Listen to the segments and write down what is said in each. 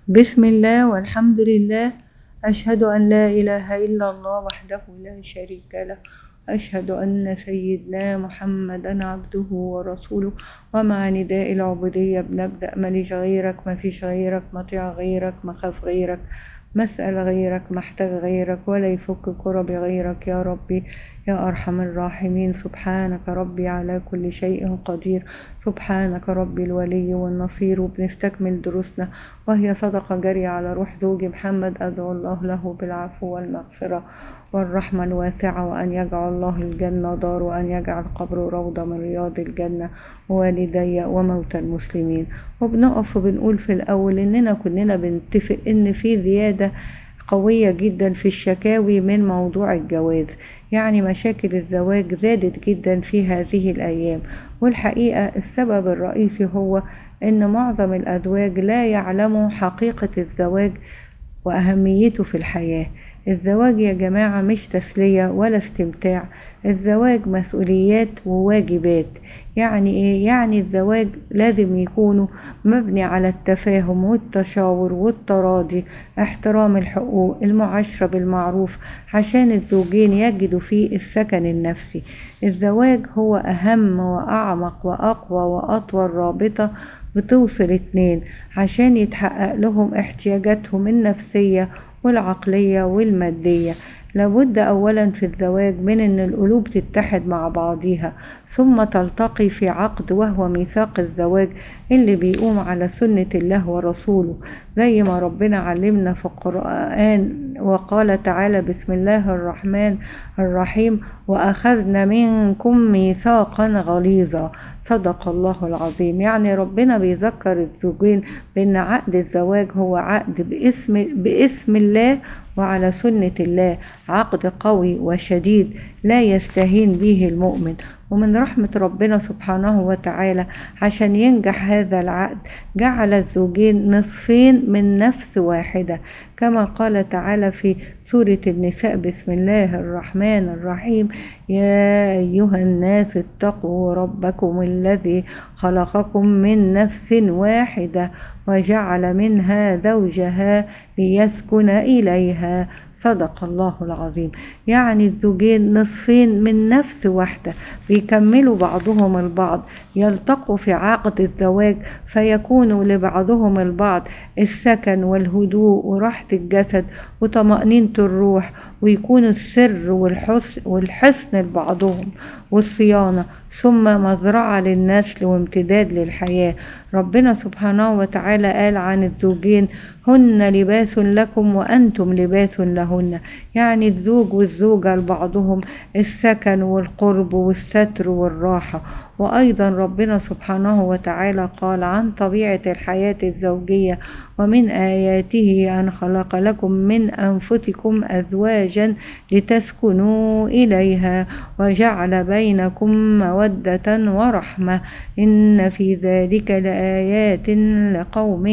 بسم الله والحمد لله أشهد أن لا إله إلا الله وحده لا شريك له أشهد أن سيدنا محمدا عبده ورسوله ومع نداء العبودية بنبدأ ماليش غيرك ما فيش غيرك مطيع غيرك مخاف غيرك مسأل غيرك محتاج غيرك ولا يفك كرب غيرك يا ربي يا أرحم الراحمين سبحانك ربي على كل شيء قدير سبحانك ربي الولي والنصير وبنستكمل دروسنا وهي صدقة جارية على روح زوجي محمد أدعو الله له بالعفو والمغفرة والرحمة الواسعة وأن يجعل الله الجنة دار وأن يجعل قبره روضة من رياض الجنة ووالدي وموتى المسلمين وبنقف وبنقول في الأول إننا كلنا بنتفق إن في زيادة قوية جدا في الشكاوي من موضوع الجواز يعني مشاكل الزواج زادت جدا في هذه الأيام والحقيقة السبب الرئيسي هو أن معظم الأزواج لا يعلموا حقيقة الزواج وأهميته في الحياة الزواج يا جماعة مش تسلية ولا استمتاع الزواج مسؤوليات وواجبات يعني ايه يعني الزواج لازم يكونوا مبني على التفاهم والتشاور والتراضي احترام الحقوق المعاشرة بالمعروف عشان الزوجين يجدوا فيه السكن النفسي الزواج هو اهم واعمق واقوى واطول رابطة بتوصل اتنين عشان يتحقق لهم احتياجاتهم النفسية والعقلية والمادية لابد أولا في الزواج من أن القلوب تتحد مع بعضها ثم تلتقي في عقد وهو ميثاق الزواج اللي بيقوم على سنة الله ورسوله زي ما ربنا علمنا في القرآن وقال تعالى بسم الله الرحمن الرحيم وأخذنا منكم ميثاقا غليظا صدق الله العظيم يعني ربنا بيذكر الزوجين بأن عقد الزواج هو عقد باسم, باسم الله وعلى سنة الله عقد قوي وشديد لا يستهين به المؤمن ومن رحمة ربنا سبحانه وتعالى عشان ينجح هذا العقد جعل الزوجين نصفين من نفس واحدة كما قال تعالى في سورة النساء بسم الله الرحمن الرحيم يا أيها الناس اتقوا ربكم الذي خلقكم من نفس واحدة وجعل منها زوجها ليسكن إليها صدق الله العظيم يعني الزوجين نصفين من نفس واحدة بيكملوا بعضهم البعض يلتقوا في عقد الزواج فيكونوا لبعضهم البعض السكن والهدوء وراحة الجسد وطمأنينة الروح ويكون السر والحسن, والحسن لبعضهم والصيانة ثم مزرعة للنسل وامتداد للحياة ربنا سبحانه وتعالى قال عن الزوجين هن لباس لكم وأنتم لباس لهن يعني الزوج والزوجة لبعضهم السكن والقرب والستر والراحة وأيضا ربنا سبحانه وتعالى قال عن طبيعة الحياة الزوجية ومن آياته أن خلق لكم من أنفسكم أزواجا لتسكنوا إليها وجعل بينكم مودة ورحمة إن في ذلك لآيات لقوم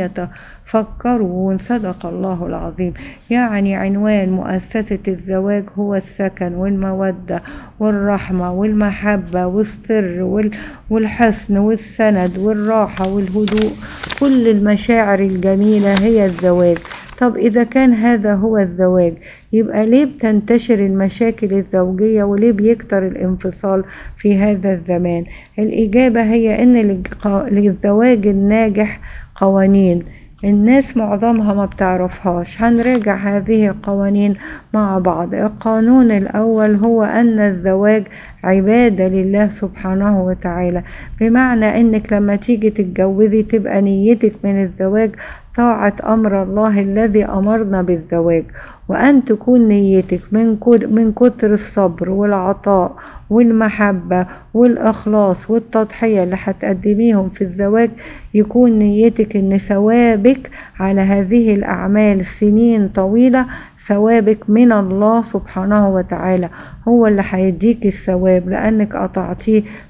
يتفكرون صدق الله العظيم يعني عنوان مؤسسة الزواج هو السكن والمودة والرحمة والمحبة والسر والحسن والسند والراحة والهدوء كل المشاعر الجميلة هي الزواج طب إذا كان هذا هو الزواج يبقى ليه بتنتشر المشاكل الزوجية وليه بيكتر الانفصال في هذا الزمان الإجابة هي أن للزواج الناجح قوانين الناس معظمها ما بتعرفهاش هنراجع هذه القوانين مع بعض القانون الأول هو أن الزواج عبادة لله سبحانه وتعالى بمعنى أنك لما تيجي تتجوزي تبقى نيتك من الزواج طاعة أمر الله الذي أمرنا بالزواج وأن تكون نيتك من من كتر الصبر والعطاء والمحبة والإخلاص والتضحية اللي هتقدميهم في الزواج يكون نيتك إن ثوابك على هذه الأعمال سنين طويلة ثوابك من الله سبحانه وتعالى هو اللي هيديك الثواب لأنك قطعتيه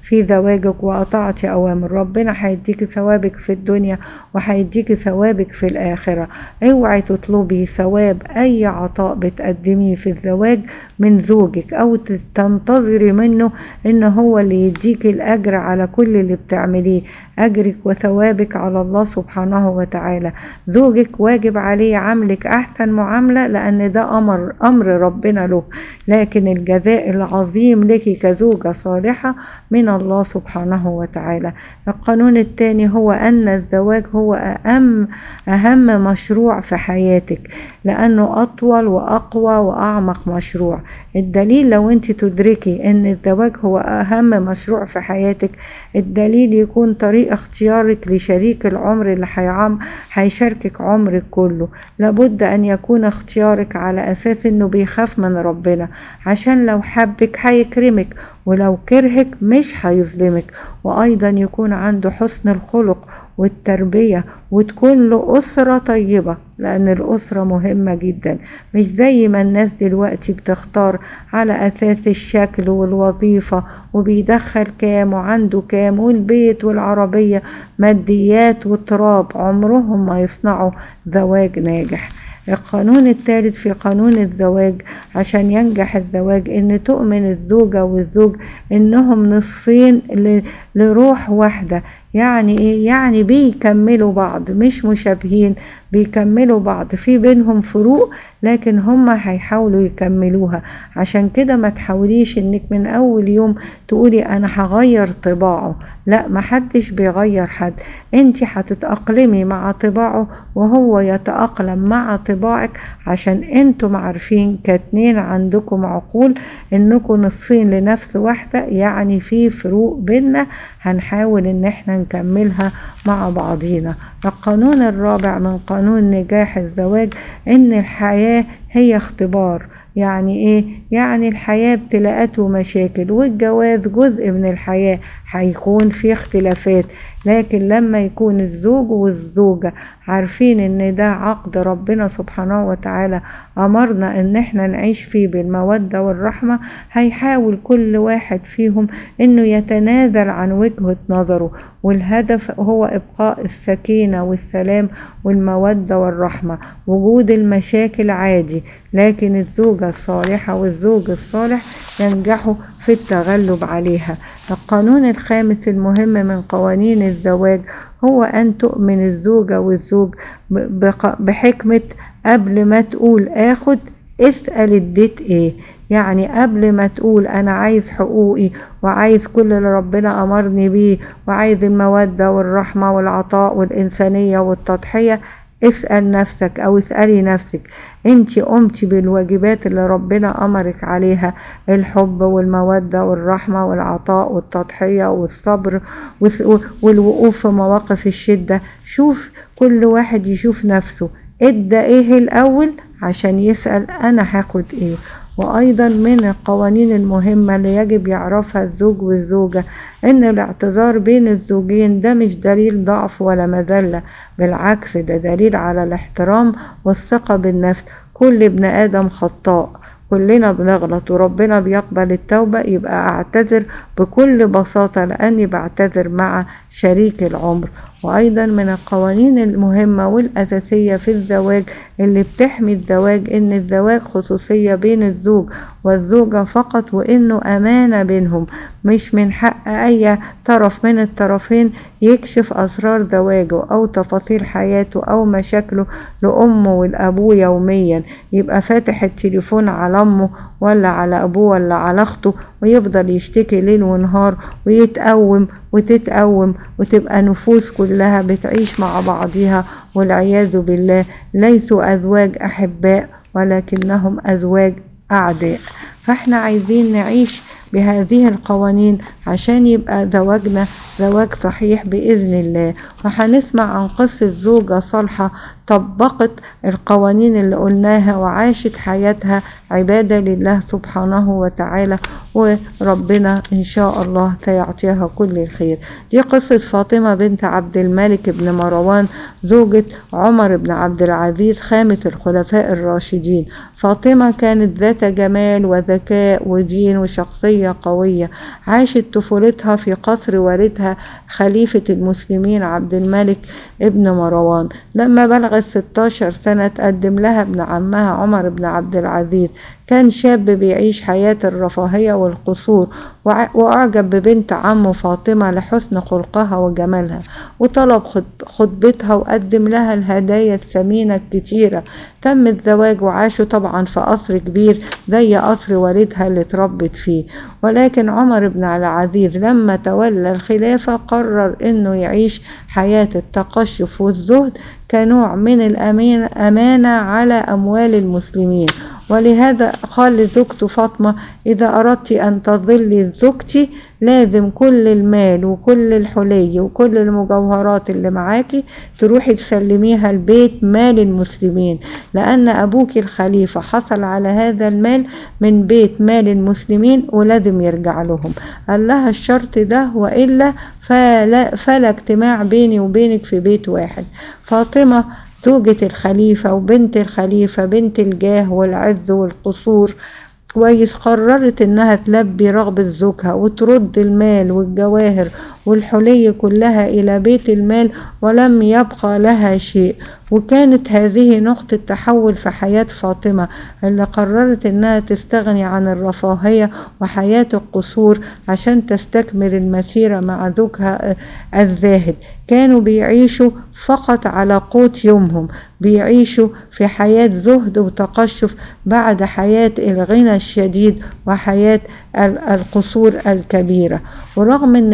في زواجك وقطعتي أوامر ربنا هيديكي ثوابك في الدنيا وهيديكي ثوابك في الآخرة اوعي تطلبي ثواب أي عطاء بتقدميه في الزواج من زوجك أو تنتظري منه إن هو اللي يديكي الأجر على كل اللي بتعمليه أجرك وثوابك على الله سبحانه وتعالى زوجك واجب عليه عملك أحسن معاملة لأن ده أمر أمر ربنا له لكن الجزاء العظيم لك كزوجة صالحة من الله سبحانه وتعالى القانون الثاني هو أن الزواج هو أهم أهم مشروع في حياتك لأنه أطول وأقوى وأعمق مشروع الدليل لو أنت تدركي أن الزواج هو أهم مشروع في حياتك الدليل يكون طريق اختيارك لشريك العمر اللي هيعم هيشاركك عمرك كله لابد أن يكون اختيارك على أساس أنه بيخاف من ربنا عشان لو حبك هيكرمك ولو كرهك مش هيظلمك وأيضا يكون عنده حسن الخلق والتربية وتكون له أسرة طيبة لأن الأسرة مهمة جدا مش زي ما الناس دلوقتي بتختار على أساس الشكل والوظيفة وبيدخل كام وعنده كام والبيت والعربية ماديات وتراب عمرهم ما يصنعوا زواج ناجح القانون الثالث في قانون الزواج عشان ينجح الزواج ان تؤمن الزوجة والزوج انهم نصفين لروح واحدة يعني ايه يعني بيكملوا بعض مش مشابهين بيكملوا بعض في بينهم فروق لكن هما هيحاولوا يكملوها عشان كده ما تحاوليش انك من اول يوم تقولي انا هغير طباعه لا محدش بيغير حد انت هتتأقلمي مع طباعه وهو يتأقلم مع طباعك عشان انتم عارفين كاتنين عندكم عقول انكم نصفين لنفس واحدة يعني في فروق بينا هنحاول ان احنا نكملها مع بعضينا القانون الرابع من قانون نجاح الزواج ان الحياة هي اختبار يعني ايه يعني الحياة ابتلاءات ومشاكل والجواز جزء من الحياة هيكون في اختلافات لكن لما يكون الزوج والزوجة عارفين ان ده عقد ربنا سبحانه وتعالى امرنا ان احنا نعيش فيه بالمودة والرحمة هيحاول كل واحد فيهم انه يتنازل عن وجهة نظره والهدف هو ابقاء السكينة والسلام والمودة والرحمة وجود المشاكل عادي لكن الزوجة الصالحة والزوج الصالح ينجحوا في التغلب عليها القانون الخامس المهم من قوانين الزواج هو أن تؤمن الزوجة والزوج بحكمة قبل ما تقول آخد اسأل اديت ايه يعني قبل ما تقول انا عايز حقوقي وعايز كل اللي ربنا امرني بيه وعايز المودة والرحمة والعطاء والانسانية والتضحية اسأل نفسك او اسألي نفسك انت قمتي بالواجبات اللي ربنا امرك عليها الحب والمودة والرحمة والعطاء والتضحية والصبر والوقوف في مواقف الشدة شوف كل واحد يشوف نفسه ادى ايه الاول عشان يسأل انا هاخد ايه وايضا من القوانين المهمة اللي يجب يعرفها الزوج والزوجة ان الاعتذار بين الزوجين ده مش دليل ضعف ولا مذلة بالعكس ده دليل على الاحترام والثقة بالنفس كل ابن ادم خطاء كلنا بنغلط وربنا بيقبل التوبة يبقى اعتذر بكل بساطة لاني بعتذر مع شريك العمر وأيضا من القوانين المهمة والأساسية في الزواج اللي بتحمي الزواج إن الزواج خصوصية بين الزوج والزوجة فقط وإنه أمانة بينهم مش من حق أي طرف من الطرفين يكشف أسرار زواجه أو تفاصيل حياته أو مشاكله لأمه والأبوه يوميا يبقى فاتح التليفون على أمه ولا على أبوه ولا على أخته ويفضل يشتكي ليل ونهار ويتقوم وتتقوم وتبقى نفوس كلها بتعيش مع بعضها والعياذ بالله ليسوا أزواج أحباء ولكنهم أزواج أعداء فاحنا عايزين نعيش بهذه القوانين عشان يبقى زواجنا زواج صحيح بإذن الله وهنسمع عن قصة زوجة صالحة طبقت القوانين اللي قلناها وعاشت حياتها عبادة لله سبحانه وتعالى وربنا إن شاء الله سيعطيها كل الخير دي قصة فاطمة بنت عبد الملك بن مروان زوجة عمر بن عبد العزيز خامس الخلفاء الراشدين فاطمة كانت ذات جمال وذكاء ودين وشخصية قوية عاشت طفولتها في قصر والدها خليفة المسلمين عبد الملك ابن مروان لما بلغت 16 سنة تقدم لها ابن عمها عمر بن عبد العزيز كان شاب بيعيش حياة الرفاهية والقصور وأعجب ببنت عمه فاطمة لحسن خلقها وجمالها وطلب خطبتها وقدم لها الهدايا الثمينة الكتيرة تم الزواج وعاشوا طبعا في قصر كبير زي قصر والدها اللي اتربت فيه ولكن عمر بن العزيز لما تولى الخلافة قرر انه يعيش حياة التقشف والزهد كنوع من الأمانة على أموال المسلمين ولهذا قال لزوجته فاطمة إذا أردت أن تظلي زوجتي لازم كل المال وكل الحلي وكل المجوهرات اللي معاكي تروحي تسلميها البيت مال المسلمين لأن أبوك الخليفة حصل على هذا المال من بيت مال المسلمين ولازم يرجع لهم قال لها الشرط ده وإلا فلا, فلا اجتماع بيني وبينك في بيت واحد فاطمة زوجة الخليفة وبنت الخليفة بنت الجاه والعز والقصور كويس قررت انها تلبي رغبة زوجها وترد المال والجواهر والحلي كلها الى بيت المال ولم يبقى لها شيء وكانت هذه نقطة تحول في حياة فاطمة اللي قررت انها تستغني عن الرفاهية وحياة القصور عشان تستكمل المسيرة مع زوجها الزاهد كانوا بيعيشوا فقط على قوت يومهم بيعيشوا في حياة زهد وتقشف بعد حياة الغنى الشديد وحياة القصور الكبيرة ورغم ان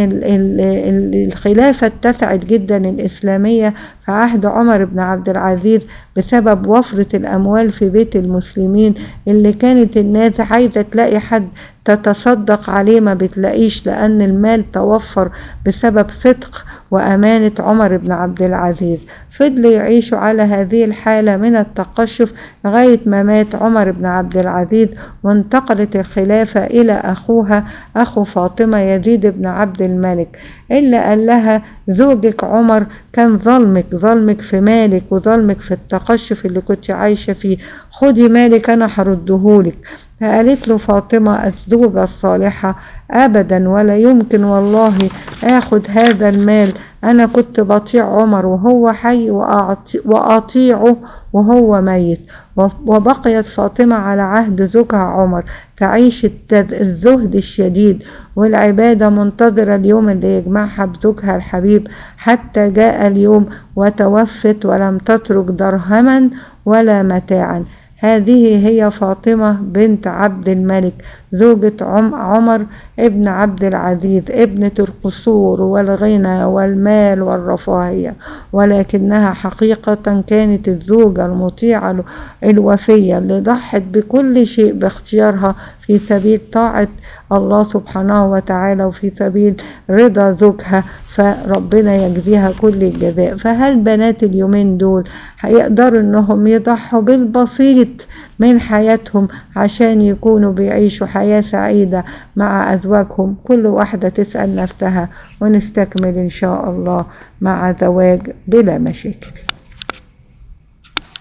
الخلافة اتسعت جدا الإسلامية في عهد عمر بن عبد العزيز بسبب وفرة الأموال في بيت المسلمين اللي كانت الناس عايزة تلاقي حد تتصدق عليه ما بتلاقيش لأن المال توفر بسبب صدق وأمانة عمر بن عبد العزيز فضلوا يعيشوا على هذه الحالة من التقشف لغاية ما مات عمر بن عبد العزيز وانتقلت الخلافة إلى أخوها أخو فاطمة يزيد بن عبد الملك إلا قال لها زوجك عمر كان ظلمك ظلمك في مالك وظلمك في التقشف اللي كنت عايشة فيه خدي مالك أنا هردهولك فقالت له فاطمة الزوجة الصالحة أبدا ولا يمكن والله آخد هذا المال أنا كنت بطيع عمر وهو حي وأطيعه وهو ميت وبقيت فاطمة على عهد زوجها عمر تعيش الزهد الشديد والعبادة منتظرة اليوم اللي يجمعها بزوجها الحبيب حتى جاء اليوم وتوفت ولم تترك درهما ولا متاعا هذه هي فاطمة بنت عبد الملك زوجة عمر ابن عبد العزيز ابنة القصور والغنى والمال والرفاهية ولكنها حقيقة كانت الزوجة المطيعة الوفية اللي ضحت بكل شيء باختيارها في سبيل طاعة الله سبحانه وتعالى وفي سبيل رضا زوجها فربنا يجزيها كل الجزاء فهل بنات اليومين دول هيقدروا انهم يضحوا بالبسيط من حياتهم عشان يكونوا بيعيشوا حياة سعيدة مع أزواجهم كل واحدة تسأل نفسها ونستكمل إن شاء الله مع زواج بلا مشاكل